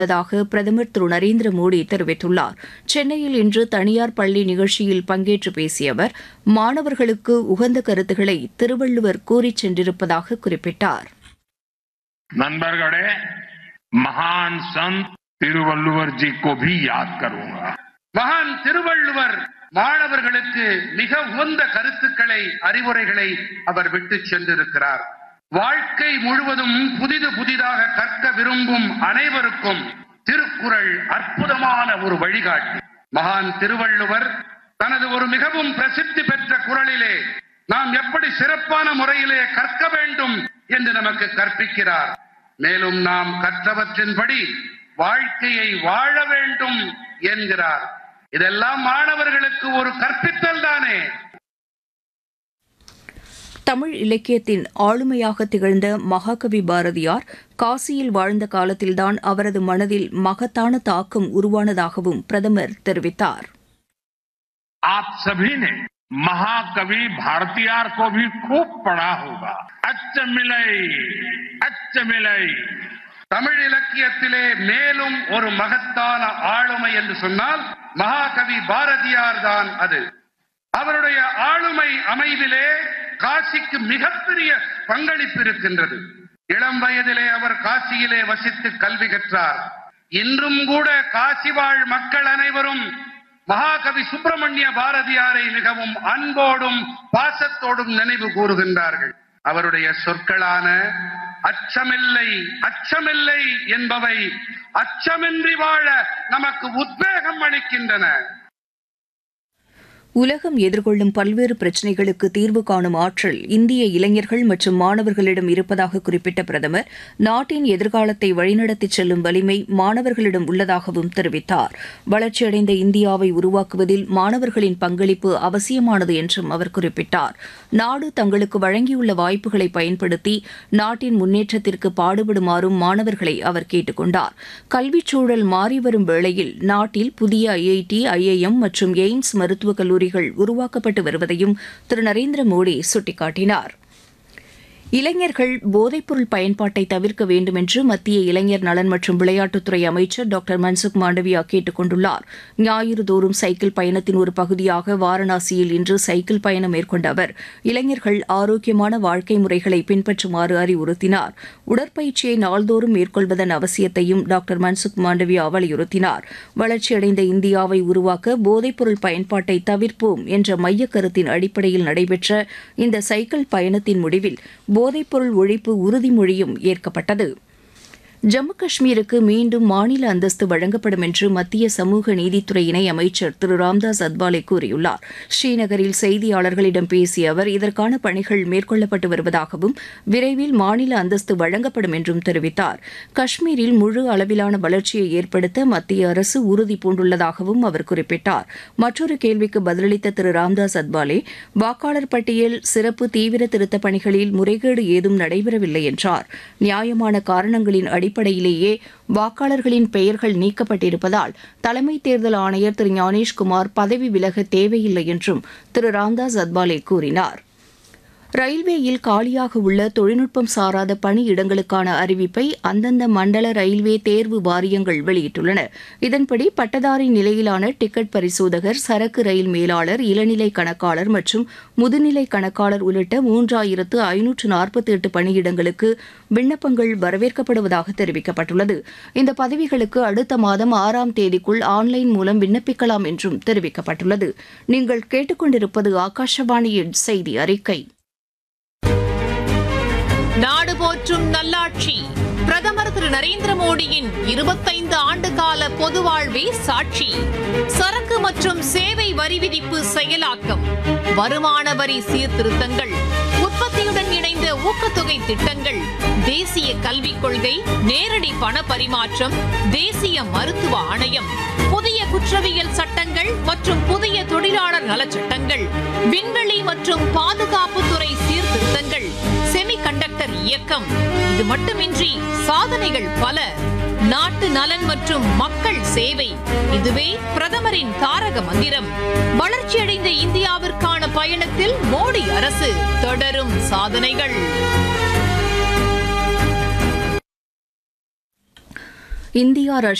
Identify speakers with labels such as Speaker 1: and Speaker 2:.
Speaker 1: உள்ளதாக பிரதமர் திரு நரேந்திர மோடி தெரிவித்துள்ளார் சென்னையில் இன்று தனியார் பள்ளி நிகழ்ச்சியில் பங்கேற்று பேசிய அவர் மாணவர்களுக்கு உகந்த கருத்துக்களை திருவள்ளுவர் கூறிச் சென்றிருப்பதாக குறிப்பிட்டார்
Speaker 2: नंदरगढ़े महान संत तिरुवल्लुवर जी को भी याद करूंगा
Speaker 3: மகான் திருவள்ளுவர் மாணவர்களுக்கு மிக உகந்த கருத்துக்களை அறிவுரைகளை அவர் விட்டு சென்றிருக்கிறார் வாழ்க்கை முழுவதும் புதிது புதிதாக கற்க விரும்பும் அனைவருக்கும் திருக்குறள் அற்புதமான ஒரு வழிகாட்டி மகான் திருவள்ளுவர் தனது ஒரு மிகவும் பிரசித்தி பெற்ற குரலிலே நாம் எப்படி சிறப்பான முறையிலே கற்க வேண்டும் என்று நமக்கு கற்பிக்கிறார் மேலும் நாம் கற்றவற்றின்படி வாழ்க்கையை வாழ வேண்டும் என்கிறார் இதெல்லாம் மாணவர்களுக்கு ஒரு கற்பித்தல் தானே
Speaker 1: தமிழ் இலக்கியத்தின் ஆளுமையாக திகழ்ந்த மகாகவி பாரதியார் காசியில் வாழ்ந்த காலத்தில்தான் அவரது மனதில் மகத்தான தாக்கம் உருவானதாகவும் பிரதமர் தெரிவித்தார்
Speaker 2: आप सभी ने महाकवि भारतीयार को भी खूब पढ़ा होगा अच्छ मिलई अच्छ मिलई
Speaker 3: தமிழ் இலக்கியத்திலே மேலும் ஒரு மகத்தான ஆளுமை என்று சொன்னால் மகாகவி பாரதியார் தான் அது அவருடைய ஆளுமை அமைவிலே காசிக்கு மிகப்பெரிய பங்களிப்பு இருக்கின்றது இளம் வயதிலே அவர் காசியிலே வசித்து கல்வி கற்றார் இன்றும் கூட காசி வாழ் மக்கள் அனைவரும் மகாகவி சுப்பிரமணிய பாரதியாரை மிகவும் அன்போடும் பாசத்தோடும் நினைவு கூறுகின்றார்கள் அவருடைய சொற்களான அச்சமில்லை அச்சமில்லை என்பவை அச்சமின்றி வாழ நமக்கு உத்வேகம் அளிக்கின்றன
Speaker 1: உலகம் எதிர்கொள்ளும் பல்வேறு பிரச்சினைகளுக்கு தீர்வு காணும் ஆற்றல் இந்திய இளைஞர்கள் மற்றும் மாணவர்களிடம் இருப்பதாக குறிப்பிட்ட பிரதமர் நாட்டின் எதிர்காலத்தை வழிநடத்திச் செல்லும் வலிமை மாணவர்களிடம் உள்ளதாகவும் தெரிவித்தார் வளர்ச்சியடைந்த இந்தியாவை உருவாக்குவதில் மாணவர்களின் பங்களிப்பு அவசியமானது என்றும் அவர் குறிப்பிட்டார் நாடு தங்களுக்கு வழங்கியுள்ள வாய்ப்புகளை பயன்படுத்தி நாட்டின் முன்னேற்றத்திற்கு பாடுபடுமாறும் மாணவர்களை அவர் கேட்டுக் கொண்டார் கல்விச் சூழல் மாறிவரும் வேளையில் நாட்டில் புதிய ஐஐடி ஐஐஎம் மற்றும் எய்ம்ஸ் மருத்துவக் கல்லூரிகள் உருவாக்கப்பட்டு வருவதையும் திரு நரேந்திர மோடி சுட்டிக்காட்டினார் இளைஞர்கள் போதைப்பொருள் பயன்பாட்டை தவிர்க்க வேண்டும் என்று மத்திய இளைஞர் நலன் மற்றும் விளையாட்டுத்துறை அமைச்சர் டாக்டர் மன்சுக் மாண்டவியா கேட்டுக் கொண்டுள்ளார் ஞாயிறு தோறும் சைக்கிள் பயணத்தின் ஒரு பகுதியாக வாரணாசியில் இன்று சைக்கிள் பயணம் மேற்கொண்ட அவர் இளைஞர்கள் ஆரோக்கியமான வாழ்க்கை முறைகளை பின்பற்றுமாறு அறிவுறுத்தினார் உடற்பயிற்சியை நாள்தோறும் மேற்கொள்வதன் அவசியத்தையும் டாக்டர் மன்சுக் மாண்டவியா வலியுறுத்தினார் வளர்ச்சியடைந்த இந்தியாவை உருவாக்க போதைப்பொருள் பயன்பாட்டை தவிர்ப்போம் என்ற மையக் கருத்தின் அடிப்படையில் நடைபெற்ற இந்த சைக்கிள் பயணத்தின் முடிவில் போதைப்பொருள் ஒழிப்பு உறுதிமொழியும் ஏற்கப்பட்டது ஜம்மு காஷ்மீருக்கு மீண்டும் மாநில அந்தஸ்து வழங்கப்படும் என்று மத்திய சமூக நீதித்துறை இணை அமைச்சர் திரு ராம்தாஸ் அத்வாலே கூறியுள்ளார் ஸ்ரீநகரில் செய்தியாளர்களிடம் பேசிய அவர் இதற்கான பணிகள் மேற்கொள்ளப்பட்டு வருவதாகவும் விரைவில் மாநில அந்தஸ்து வழங்கப்படும் என்றும் தெரிவித்தார் காஷ்மீரில் முழு அளவிலான வளர்ச்சியை ஏற்படுத்த மத்திய அரசு உறுதி பூண்டுள்ளதாகவும் அவர் குறிப்பிட்டார் மற்றொரு கேள்விக்கு பதிலளித்த திரு ராம்தாஸ் அத்வாலே வாக்காளர் பட்டியல் சிறப்பு தீவிர திருத்தப் பணிகளில் முறைகேடு ஏதும் நடைபெறவில்லை என்றார் நியாயமான காரணங்களின் அடிப்படையிலேயே வாக்காளர்களின் பெயர்கள் நீக்கப்பட்டிருப்பதால் தலைமை தேர்தல் ஆணையர் திரு ஞானேஷ்குமார் பதவி விலக தேவையில்லை என்றும் திரு ராம்தாஸ் அத்வாலே கூறினார் ரயில்வேயில் காலியாக உள்ள தொழில்நுட்பம் சாராத பணியிடங்களுக்கான அறிவிப்பை அந்தந்த மண்டல ரயில்வே தேர்வு வாரியங்கள் வெளியிட்டுள்ளன இதன்படி பட்டதாரி நிலையிலான டிக்கெட் பரிசோதகர் சரக்கு ரயில் மேலாளர் இளநிலை கணக்காளர் மற்றும் முதுநிலை கணக்காளர் உள்ளிட்ட மூன்றாயிரத்து ஐநூற்று நாற்பத்தி எட்டு பணியிடங்களுக்கு விண்ணப்பங்கள் வரவேற்கப்படுவதாக தெரிவிக்கப்பட்டுள்ளது இந்த பதவிகளுக்கு அடுத்த மாதம் ஆறாம் தேதிக்குள் ஆன்லைன் மூலம் விண்ணப்பிக்கலாம் என்றும் தெரிவிக்கப்பட்டுள்ளது நீங்கள் கேட்டுக்கொண்டிருப்பது ஆகாஷவாணியின் செய்தி அறிக்கை
Speaker 4: நாடு போற்றும் நல்லாட்சி பிரதமர் திரு நரேந்திர மோடியின் இருபத்தைந்து ஆண்டு கால பொது வாழ்வே சாட்சி சரக்கு மற்றும் சேவை வரி விதிப்பு செயலாக்கம் வருமான வரி சீர்திருத்தங்கள் உற்பத்தியுடன் இணைந்த ஊக்கத்தொகை திட்டங்கள் தேசிய கல்விக் கொள்கை நேரடி பண பரிமாற்றம் தேசிய மருத்துவ ஆணையம் புதிய குற்றவியல் சட்டங்கள் மற்றும் புதிய தொழிலாளர் நலச்சட்டங்கள் விண்வெளி மற்றும் பாதுகாப்புத்துறை சீர்திருத்தங்கள் செமிகண்டக்டர் இயக்கம் இது மட்டுமின்றி சாதனைகள் பல நாட்டு நலன் மற்றும் மக்கள் சேவை இதுவே பிரதமரின் தாரக மந்திரம் வளர்ச்சியடைந்த இந்தியாவிற்கான பயணத்தில் மோடி அரசு தொடரும் சாதனைகள்
Speaker 1: இந்தியா